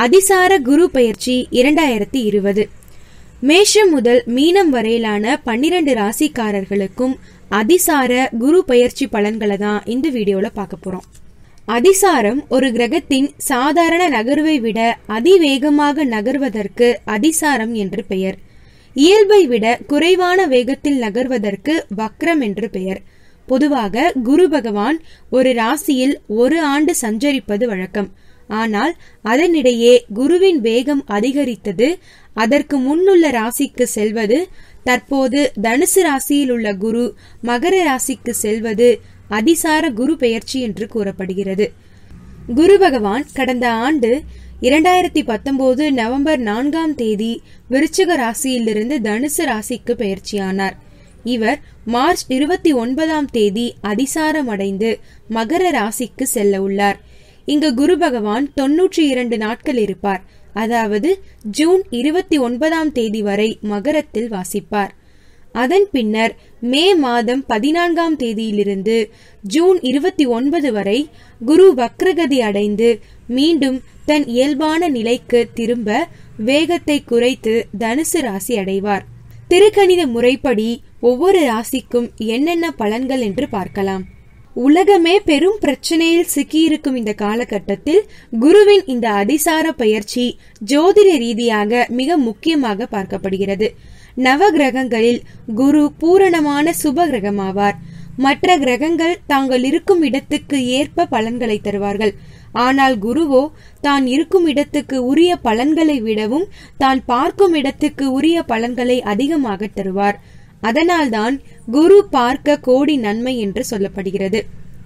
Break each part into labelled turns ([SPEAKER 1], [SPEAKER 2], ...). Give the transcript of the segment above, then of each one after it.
[SPEAKER 1] அதிசார குரு பெயர்ச்சி இரண்டாயிரத்தி இருபது மேஷம் முதல் மீனம் வரையிலான பன்னிரண்டு ராசிக்காரர்களுக்கும் அதிசார குரு பெயர்ச்சி பலன்களை தான் இந்த வீடியோல பார்க்க போறோம் அதிசாரம் ஒரு கிரகத்தின் சாதாரண நகர்வை விட அதிவேகமாக நகர்வதற்கு அதிசாரம் என்று பெயர் இயல்பை விட குறைவான வேகத்தில் நகர்வதற்கு வக்ரம் என்று பெயர் பொதுவாக குரு பகவான் ஒரு ராசியில் ஒரு ஆண்டு சஞ்சரிப்பது வழக்கம் ஆனால் அதனிடையே குருவின் வேகம் அதிகரித்தது அதற்கு முன்னுள்ள ராசிக்கு செல்வது தற்போது தனுசு ராசியில் உள்ள குரு மகர ராசிக்கு செல்வது அதிசார குரு பெயர்ச்சி என்று கூறப்படுகிறது குரு பகவான் கடந்த ஆண்டு இரண்டாயிரத்தி பத்தொன்பது நவம்பர் நான்காம் தேதி விருச்சிக ராசியிலிருந்து தனுசு ராசிக்கு பெயர்ச்சியானார் இவர் மார்ச் இருபத்தி ஒன்பதாம் தேதி அதிசாரம் அடைந்து மகர ராசிக்கு செல்ல உள்ளார் இங்கு குரு பகவான் தொன்னூற்றி இரண்டு நாட்கள் இருப்பார் அதாவது ஜூன் இருபத்தி ஒன்பதாம் தேதி வரை மகரத்தில் வாசிப்பார் அதன் பின்னர் மே மாதம் பதினான்காம் தேதியிலிருந்து ஜூன் இருபத்தி ஒன்பது வரை குரு வக்ரகதி அடைந்து மீண்டும் தன் இயல்பான நிலைக்கு திரும்ப வேகத்தை குறைத்து தனுசு ராசி அடைவார் திருக்கணித முறைப்படி ஒவ்வொரு ராசிக்கும் என்னென்ன பலன்கள் என்று பார்க்கலாம் உலகமே பெரும் பிரச்சனையில் சிக்கியிருக்கும் இந்த காலகட்டத்தில் குருவின் இந்த அதிசார பயிற்சி ஜோதிட ரீதியாக மிக முக்கியமாக பார்க்கப்படுகிறது நவ கிரகங்களில் குரு பூரணமான சுப கிரகமாவார் மற்ற கிரகங்கள் தாங்கள் இருக்கும் இடத்துக்கு ஏற்ப பலன்களை தருவார்கள் ஆனால் குருவோ தான் இருக்கும் இடத்துக்கு உரிய பலன்களை விடவும் தான் பார்க்கும் இடத்துக்கு உரிய பலன்களை அதிகமாக தருவார் அதனால்தான் குரு பார்க்க கோடி நன்மை என்று சொல்லப்படுகிறது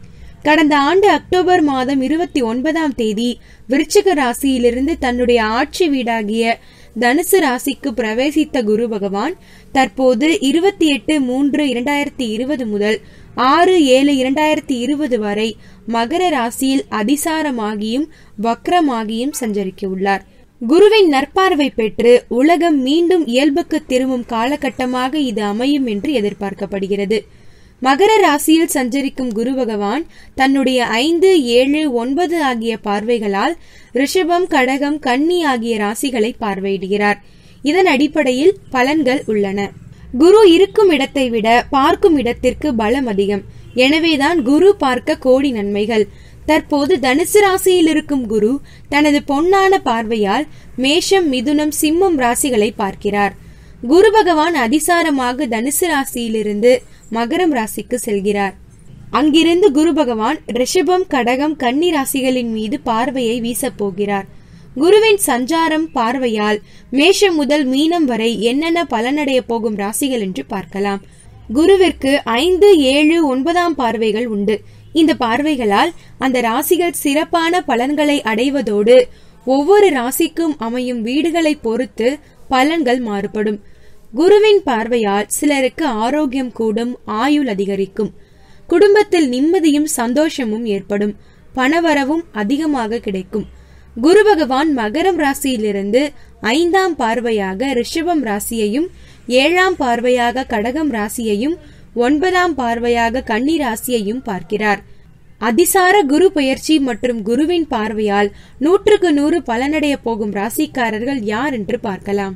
[SPEAKER 1] கடந்த ஆண்டு அக்டோபர் மாதம் இருபத்தி ஒன்பதாம் தேதி விருச்சிக ராசியிலிருந்து தன்னுடைய ஆட்சி வீடாகிய தனுசு ராசிக்கு பிரவேசித்த குரு பகவான் தற்போது இருபத்தி எட்டு மூன்று இரண்டாயிரத்தி இருபது முதல் ஆறு ஏழு இரண்டாயிரத்தி இருபது வரை மகர ராசியில் அதிசாரமாகியும் வக்ரமாகியும் சஞ்சரிக்க உள்ளார் குருவின் நற்பார்வை பெற்று உலகம் மீண்டும் இயல்புக்கு திரும்பும் காலகட்டமாக இது அமையும் என்று எதிர்பார்க்கப்படுகிறது மகர ராசியில் சஞ்சரிக்கும் குரு பகவான் தன்னுடைய ஐந்து ஏழு ஒன்பது ஆகிய பார்வைகளால் ரிஷபம் கடகம் கன்னி ஆகிய ராசிகளை பார்வையிடுகிறார் இதன் அடிப்படையில் பலன்கள் உள்ளன குரு இருக்கும் இடத்தை விட பார்க்கும் இடத்திற்கு பலம் அதிகம் எனவேதான் குரு பார்க்க கோடி நன்மைகள் தற்போது தனுசு ராசியில் இருக்கும் குரு தனது பொன்னான பார்வையால் மேஷம் மிதுனம் சிம்மம் ராசிகளை பார்க்கிறார் குரு பகவான் அதிசாரமாக தனுசு ராசியிலிருந்து மகரம் ராசிக்கு செல்கிறார் அங்கிருந்து குரு பகவான் ரிஷபம் கடகம் கன்னி ராசிகளின் மீது பார்வையை வீசப் போகிறார் குருவின் சஞ்சாரம் பார்வையால் மேஷம் முதல் மீனம் வரை என்னென்ன பலனடைய போகும் ராசிகள் என்று பார்க்கலாம் குருவிற்கு ஐந்து ஏழு ஒன்பதாம் பார்வைகள் உண்டு இந்த பார்வைகளால் அந்த ராசிகள் சிறப்பான பலன்களை அடைவதோடு ஒவ்வொரு ராசிக்கும் அமையும் வீடுகளை பொறுத்து பலன்கள் மாறுபடும் குருவின் பார்வையால் சிலருக்கு ஆரோக்கியம் கூடும் ஆயுள் அதிகரிக்கும் குடும்பத்தில் நிம்மதியும் சந்தோஷமும் ஏற்படும் பணவரவும் அதிகமாக கிடைக்கும் குரு பகவான் மகரம் ராசியிலிருந்து ஐந்தாம் பார்வையாக ரிஷபம் ராசியையும் ஏழாம் பார்வையாக கடகம் ராசியையும் ஒன்பதாம் பார்வையாக கன்னி ராசியையும் பார்க்கிறார் அதிசார குரு பெயர்ச்சி மற்றும் குருவின் பார்வையால் நூற்றுக்கு நூறு பலனடைய போகும் ராசிக்காரர்கள் யார் என்று பார்க்கலாம்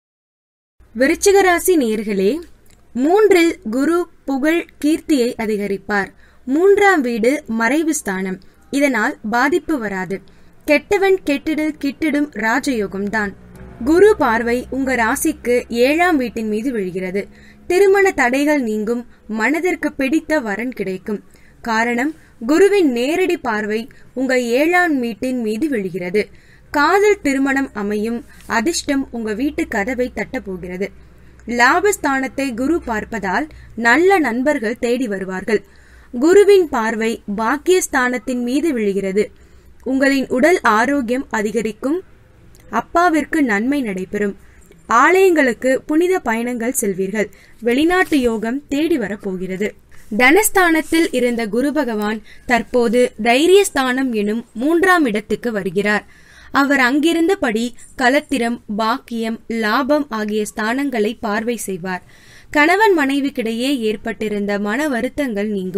[SPEAKER 1] விருச்சிக ராசி நேர்களே மூன்றில் குரு புகழ் கீர்த்தியை அதிகரிப்பார் மூன்றாம் வீடு மறைவு ஸ்தானம் இதனால் பாதிப்பு வராது கெட்டவன் கெட்டிடில் கிட்டிடும் ராஜயோகம் தான் குரு பார்வை உங்க ராசிக்கு ஏழாம் வீட்டின் மீது விழுகிறது திருமண தடைகள் நீங்கும் மனதிற்கு பிடித்த வரன் கிடைக்கும் காரணம் குருவின் நேரடி பார்வை உங்க ஏழாம் வீட்டின் மீது விழுகிறது காதல் திருமணம் அமையும் அதிர்ஷ்டம் உங்க வீட்டு கதவை தட்ட போகிறது லாபஸ்தானத்தை குரு பார்ப்பதால் நல்ல நண்பர்கள் தேடி வருவார்கள் குருவின் பார்வை பாக்கியஸ்தானத்தின் மீது விழுகிறது உங்களின் உடல் ஆரோக்கியம் அதிகரிக்கும் அப்பாவிற்கு நன்மை நடைபெறும் ஆலயங்களுக்கு புனித பயணங்கள் செல்வீர்கள் வெளிநாட்டு யோகம் தேடி வரப் போகிறது தனஸ்தானத்தில் இருந்த குரு பகவான் தற்போது தைரியஸ்தானம் எனும் மூன்றாம் இடத்துக்கு வருகிறார் அவர் அங்கிருந்தபடி கலத்திரம் பாக்கியம் லாபம் ஆகிய ஸ்தானங்களை பார்வை செய்வார் கணவன் மனைவிக்கிடையே ஏற்பட்டிருந்த மன வருத்தங்கள் நீங்கும்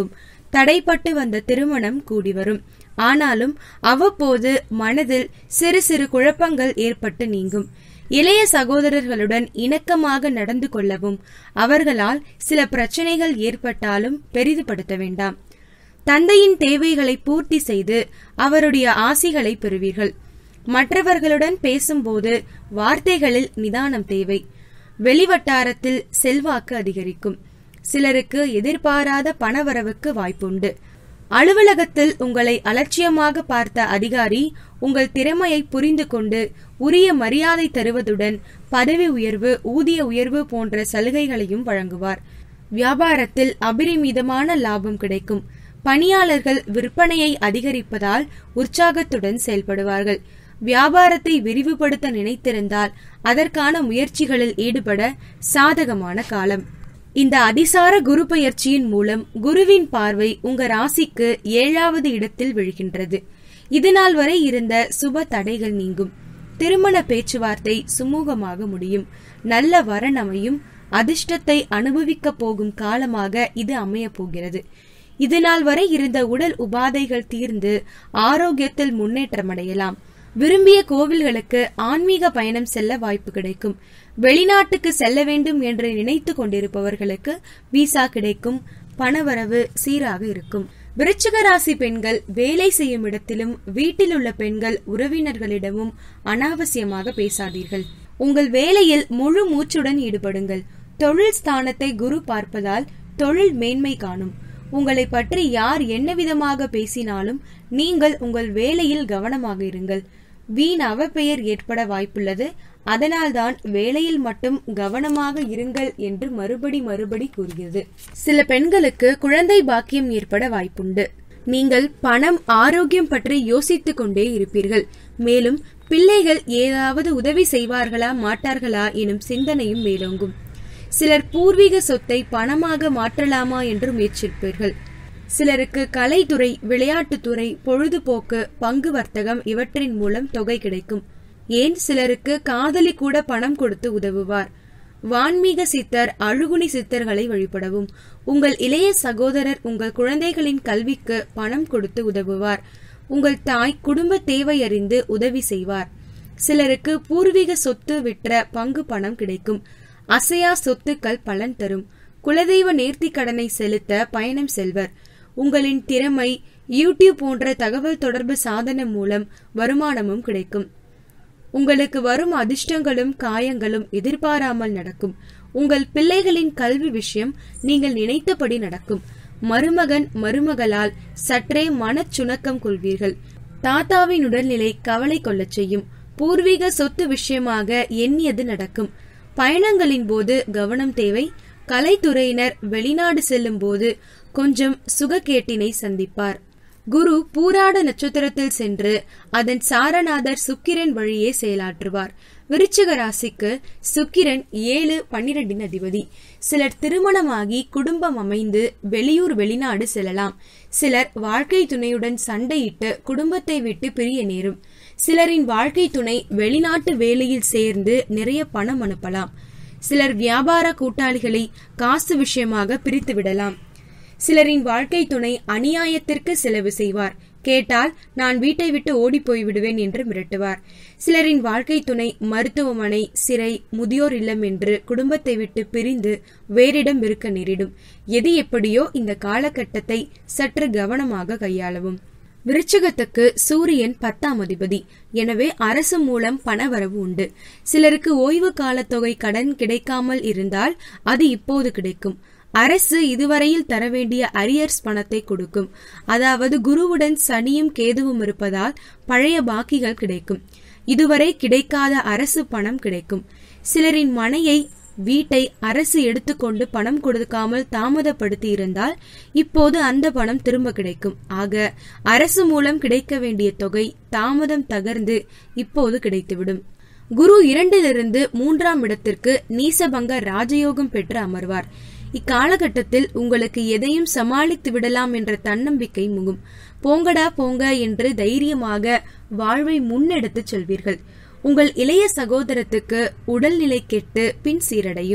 [SPEAKER 1] தடைப்பட்டு வந்த திருமணம் கூடி வரும் ஆனாலும் அவ்வப்போது மனதில் சிறு சிறு குழப்பங்கள் ஏற்பட்டு நீங்கும் இளைய சகோதரர்களுடன் இணக்கமாக நடந்து கொள்ளவும் அவர்களால் சில பிரச்சனைகள் ஏற்பட்டாலும் பெரிதுபடுத்த வேண்டாம் தந்தையின் தேவைகளை பூர்த்தி செய்து அவருடைய ஆசிகளை பெறுவீர்கள் மற்றவர்களுடன் பேசும்போது வார்த்தைகளில் நிதானம் தேவை வெளிவட்டாரத்தில் செல்வாக்கு அதிகரிக்கும் சிலருக்கு எதிர்பாராத பணவரவுக்கு வாய்ப்புண்டு அலுவலகத்தில் உங்களை அலட்சியமாக பார்த்த அதிகாரி உங்கள் திறமையை புரிந்து கொண்டு உரிய மரியாதை தருவதுடன் பதவி உயர்வு ஊதிய உயர்வு போன்ற சலுகைகளையும் வழங்குவார் வியாபாரத்தில் அபரிமிதமான லாபம் கிடைக்கும் பணியாளர்கள் விற்பனையை அதிகரிப்பதால் உற்சாகத்துடன் செயல்படுவார்கள் வியாபாரத்தை விரிவுபடுத்த நினைத்திருந்தால் அதற்கான முயற்சிகளில் ஈடுபட சாதகமான காலம் இந்த அதிசார குரு பயிற்சியின் மூலம் குருவின் பார்வை உங்க ராசிக்கு ஏழாவது இடத்தில் விழுகின்றது இதுநாள் வரை இருந்த சுப தடைகள் நீங்கும் திருமண பேச்சுவார்த்தை சுமூகமாக முடியும் நல்ல வரன் அமையும் அதிர்ஷ்டத்தை அனுபவிக்க போகும் காலமாக இது அமைய போகிறது இதுநாள் வரை இருந்த உடல் உபாதைகள் தீர்ந்து ஆரோக்கியத்தில் முன்னேற்றமடையலாம் விரும்பிய கோவில்களுக்கு ஆன்மீக பயணம் செல்ல வாய்ப்பு கிடைக்கும் வெளிநாட்டுக்கு செல்ல வேண்டும் என்று நினைத்து கொண்டிருப்பவர்களுக்கு விசா கிடைக்கும் பணவரவு சீராக இருக்கும் விருச்சிக ராசி பெண்கள் வேலை செய்யும் இடத்திலும் வீட்டில் உள்ள பெண்கள் உறவினர்களிடமும் அனாவசியமாக பேசாதீர்கள் உங்கள் வேலையில் முழு மூச்சுடன் ஈடுபடுங்கள் தொழில் ஸ்தானத்தை குரு பார்ப்பதால் தொழில் மேன்மை காணும் உங்களை பற்றி யார் என்ன விதமாக பேசினாலும் நீங்கள் உங்கள் வேலையில் கவனமாக இருங்கள் வீண் அவப்பெயர் ஏற்பட வாய்ப்புள்ளது அதனால்தான் வேலையில் மட்டும் கவனமாக இருங்கள் என்று மறுபடி மறுபடி கூறுகிறது சில பெண்களுக்கு குழந்தை பாக்கியம் ஏற்பட வாய்ப்புண்டு நீங்கள் பணம் ஆரோக்கியம் பற்றி யோசித்துக் கொண்டே இருப்பீர்கள் மேலும் பிள்ளைகள் ஏதாவது உதவி செய்வார்களா மாட்டார்களா எனும் சிந்தனையும் மேலோங்கும் சிலர் பூர்வீக சொத்தை பணமாக மாற்றலாமா என்று முயற்சிப்பீர்கள் சிலருக்கு கலைத்துறை விளையாட்டுத்துறை பொழுதுபோக்கு பங்கு வர்த்தகம் இவற்றின் மூலம் தொகை கிடைக்கும் ஏன் சிலருக்கு காதலி கூட பணம் கொடுத்து உதவுவார் வான்மீக சித்தர் அழுகுனி சித்தர்களை வழிபடவும் உங்கள் இளைய சகோதரர் உங்கள் குழந்தைகளின் கல்விக்கு பணம் கொடுத்து உதவுவார் உங்கள் தாய் குடும்ப தேவை அறிந்து உதவி செய்வார் சிலருக்கு பூர்வீக சொத்து விற்ற பங்கு பணம் கிடைக்கும் அசையா சொத்துக்கள் பலன் தரும் குலதெய்வ நேர்த்தி கடனை செலுத்த பயணம் செல்வர் உங்களின் திறமை யூடியூப் போன்ற தகவல் தொடர்பு சாதனம் மூலம் வருமானமும் கிடைக்கும் உங்களுக்கு வரும் அதிர்ஷ்டங்களும் காயங்களும் எதிர்பாராமல் நடக்கும் உங்கள் பிள்ளைகளின் கல்வி விஷயம் நீங்கள் நினைத்தபடி நடக்கும் மருமகன் மருமகளால் சற்றே மனச்சுணக்கம் கொள்வீர்கள் தாத்தாவின் உடல்நிலை கவலை கொள்ளச் செய்யும் பூர்வீக சொத்து விஷயமாக எண்ணியது நடக்கும் பயணங்களின் போது கவனம் தேவை கலைத்துறையினர் வெளிநாடு செல்லும் போது கொஞ்சம் சுகக்கேட்டினை சந்திப்பார் குரு பூராட நட்சத்திரத்தில் சென்று அதன் சாரநாதர் சுக்கிரன் வழியே செயலாற்றுவார் விருச்சிக ராசிக்கு சுக்கிரன் ஏழு பன்னிரண்டின் அதிபதி சிலர் திருமணமாகி குடும்பம் அமைந்து வெளியூர் வெளிநாடு செல்லலாம் சிலர் வாழ்க்கை துணையுடன் சண்டையிட்டு குடும்பத்தை விட்டு பிரிய நேரும் சிலரின் வாழ்க்கை துணை வெளிநாட்டு வேலையில் சேர்ந்து நிறைய பணம் அனுப்பலாம் சிலர் வியாபார கூட்டாளிகளை காசு விஷயமாக பிரித்து விடலாம் சிலரின் வாழ்க்கை துணை அநியாயத்திற்கு செலவு செய்வார் கேட்டால் நான் வீட்டை விட்டு ஓடி போய் விடுவேன் என்று மிரட்டுவார் சிலரின் வாழ்க்கை துணை மருத்துவமனை சிறை முதியோர் இல்லம் என்று குடும்பத்தை விட்டு பிரிந்து வேறிடம் இருக்க நேரிடும் எது எப்படியோ இந்த காலகட்டத்தை சற்று கவனமாக கையாளவும் விருச்சகத்துக்கு சூரியன் பத்தாம் அதிபதி எனவே அரசு மூலம் பணவரவு உண்டு சிலருக்கு ஓய்வு கால தொகை கடன் கிடைக்காமல் இருந்தால் அது இப்போது கிடைக்கும் அரசு இதுவரையில் தர வேண்டிய அரியர்ஸ் பணத்தை கொடுக்கும் அதாவது குருவுடன் சனியும் கேதுவும் இருப்பதால் பழைய பாக்கிகள் கிடைக்கும் இதுவரை கிடைக்காத அரசு பணம் கிடைக்கும் சிலரின் மனையை வீட்டை அரசு எடுத்துக்கொண்டு பணம் கொடுக்காமல் தாமதப்படுத்தி இருந்தால் இப்போது அந்த பணம் திரும்ப கிடைக்கும் ஆக அரசு மூலம் கிடைக்க வேண்டிய தொகை தாமதம் தகர்ந்து இப்போது கிடைத்துவிடும் குரு இரண்டிலிருந்து மூன்றாம் இடத்திற்கு நீசபங்க ராஜயோகம் பெற்று அமர்வார் இக்காலகட்டத்தில் உங்களுக்கு எதையும் சமாளித்து விடலாம் என்ற தன்னம்பிக்கை முகும் போங்கடா போங்க என்று தைரியமாக வாழ்வை முன்னெடுத்துச் செல்வீர்கள் உங்கள் இளைய சகோதரத்துக்கு உடல்நிலை கெட்டு பின் சீரடையும்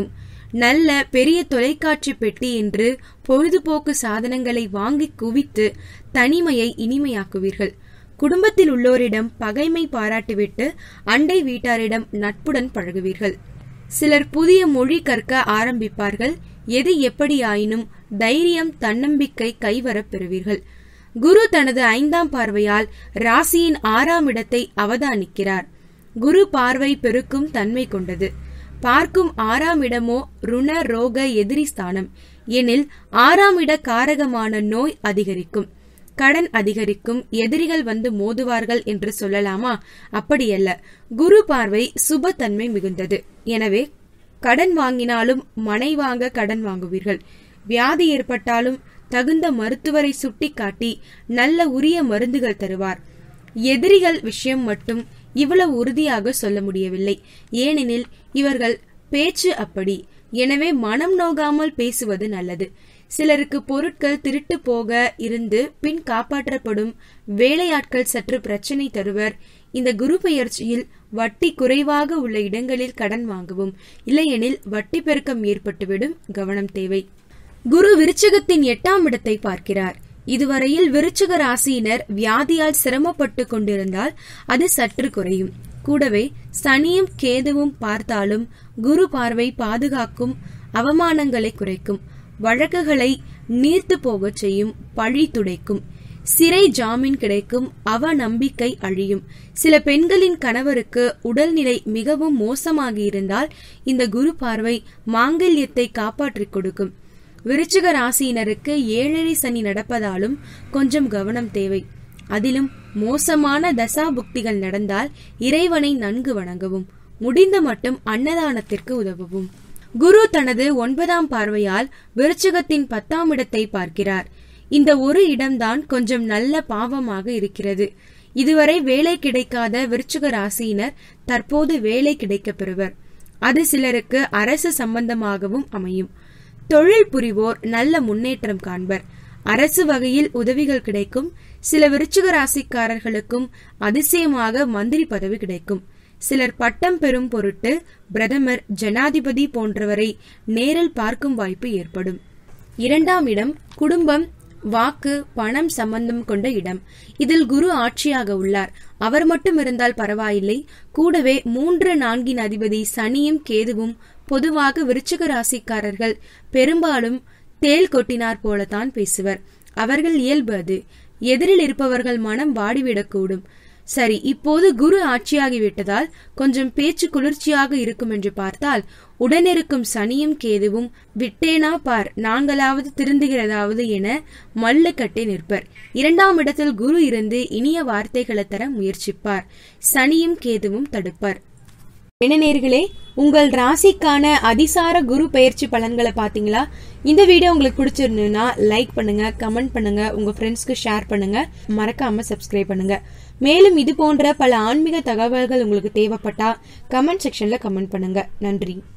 [SPEAKER 1] நல்ல பெரிய தொலைக்காட்சி பெட்டி என்று பொழுதுபோக்கு சாதனங்களை வாங்கி குவித்து தனிமையை இனிமையாக்குவீர்கள் குடும்பத்தில் உள்ளோரிடம் பகைமை பாராட்டிவிட்டு அண்டை வீட்டாரிடம் நட்புடன் பழகுவீர்கள் சிலர் புதிய மொழி கற்க ஆரம்பிப்பார்கள் எது எப்படியாயினும் தைரியம் தன்னம்பிக்கை கைவரப் பெறுவீர்கள் குரு தனது ஐந்தாம் பார்வையால் ராசியின் ஆறாம் இடத்தை அவதானிக்கிறார் குரு பார்வை பெருக்கும் தன்மை கொண்டது பார்க்கும் ஆறாம் இடமோ ருண ரோக எதிரி ஸ்தானம் எனில் ஆறாம் இட காரகமான நோய் அதிகரிக்கும் கடன் அதிகரிக்கும் எதிரிகள் வந்து மோதுவார்கள் என்று சொல்லலாமா அப்படியல்ல குரு பார்வை சுபத்தன்மை மிகுந்தது எனவே கடன் வாங்கினாலும் மனை வாங்க கடன் வாங்குவீர்கள் வியாதி ஏற்பட்டாலும் தகுந்த மருத்துவரை சுட்டிக்காட்டி நல்ல உரிய மருந்துகள் தருவார் எதிரிகள் விஷயம் மட்டும் இவ்வளவு உறுதியாக சொல்ல முடியவில்லை ஏனெனில் இவர்கள் பேச்சு அப்படி எனவே மனம் நோகாமல் பேசுவது நல்லது சிலருக்கு பொருட்கள் திருட்டு போக இருந்து பின் காப்பாற்றப்படும் வேலையாட்கள் சற்று பிரச்சனை தருவர் இந்த குரு பெயர்ச்சியில் வட்டி குறைவாக உள்ள இடங்களில் கடன் வாங்கவும் இல்லையெனில் வட்டி பெருக்கம் ஏற்பட்டுவிடும் கவனம் தேவை குரு விருச்சகத்தின் எட்டாம் இடத்தை பார்க்கிறார் இதுவரையில் விருச்சக ராசியினர் வியாதியால் சிரமப்பட்டு கொண்டிருந்தால் அது சற்று குறையும் கூடவே சனியும் கேதுவும் பார்த்தாலும் குரு பார்வை பாதுகாக்கும் அவமானங்களை குறைக்கும் வழக்குகளை நீர்த்து போகச் செய்யும் பழி துடைக்கும் சிறை ஜாமீன் கிடைக்கும் அவ நம்பிக்கை அழியும் சில பெண்களின் கணவருக்கு உடல்நிலை மிகவும் மோசமாகி இருந்தால் இந்த குரு பார்வை மாங்கல்யத்தை காப்பாற்றிக் கொடுக்கும் விருச்சிக ராசியினருக்கு ஏழரை சனி நடப்பதாலும் கொஞ்சம் கவனம் தேவை அதிலும் மோசமான தசா புக்திகள் நடந்தால் இறைவனை நன்கு வணங்கவும் முடிந்த மட்டும் அன்னதானத்திற்கு உதவவும் குரு தனது ஒன்பதாம் பார்வையால் விருச்சகத்தின் பத்தாம் இடத்தை பார்க்கிறார் இந்த ஒரு இடம்தான் கொஞ்சம் நல்ல பாவமாக இருக்கிறது இதுவரை வேலை கிடைக்காத விருச்சிக ராசியினர் தற்போது வேலை கிடைக்கப் பெறுவர் அது சிலருக்கு அரசு சம்பந்தமாகவும் அமையும் தொழில் புரிவோர் நல்ல முன்னேற்றம் காண்பர் அரசு வகையில் உதவிகள் கிடைக்கும் சில விருச்சிக ராசிக்காரர்களுக்கும் அதிசயமாக மந்திரி பதவி கிடைக்கும் சிலர் பட்டம் பெறும் பொருட்டு பிரதமர் ஜனாதிபதி போன்றவரை நேரில் பார்க்கும் வாய்ப்பு ஏற்படும் இரண்டாம் இடம் குடும்பம் வாக்கு பணம் சம்பந்தம் கொண்ட இடம் இதில் குரு ஆட்சியாக உள்ளார் அவர் மட்டும் இருந்தால் பரவாயில்லை கூடவே மூன்று நான்கின் அதிபதி சனியும் கேதுவும் பொதுவாக விருச்சிக ராசிக்காரர்கள் பெரும்பாலும் தேல் கொட்டினார் போலத்தான் பேசுவர் அவர்கள் இயல்பு அது எதிரில் இருப்பவர்கள் மனம் வாடிவிடக்கூடும் சரி இப்போது குரு ஆட்சியாகிவிட்டதால் கொஞ்சம் பேச்சு குளிர்ச்சியாக இருக்கும் என்று பார்த்தால் உடனிருக்கும் சனியும் கேதுவும் விட்டேனா பார் நாங்களாவது திருந்துகிறதாவது என மல்லு கட்டி நிற்பர் இரண்டாம் இடத்தில் குரு இருந்து இனிய வார்த்தைகளை தர முயற்சிப்பார் சனியும் கேதுவும் தடுப்பர் என்ன நேர்களே உங்கள் ராசிக்கான அதிசார குரு பயிற்சி பலன்களை பாத்தீங்களா இந்த வீடியோ உங்களுக்கு பிடிச்சிருந்ததுன்னா லைக் பண்ணுங்க கமெண்ட் பண்ணுங்க உங்க ஃப்ரெண்ட்ஸ்க்கு ஷேர் பண்ணுங்க மறக்காம சப்ஸ்கிரைப் பண்ணுங்க மேலும் இது போன்ற பல ஆன்மீக தகவல்கள் உங்களுக்கு தேவைப்பட்டா கமெண்ட் செக்ஷன்ல கமெண்ட் பண்ணுங்க நன்றி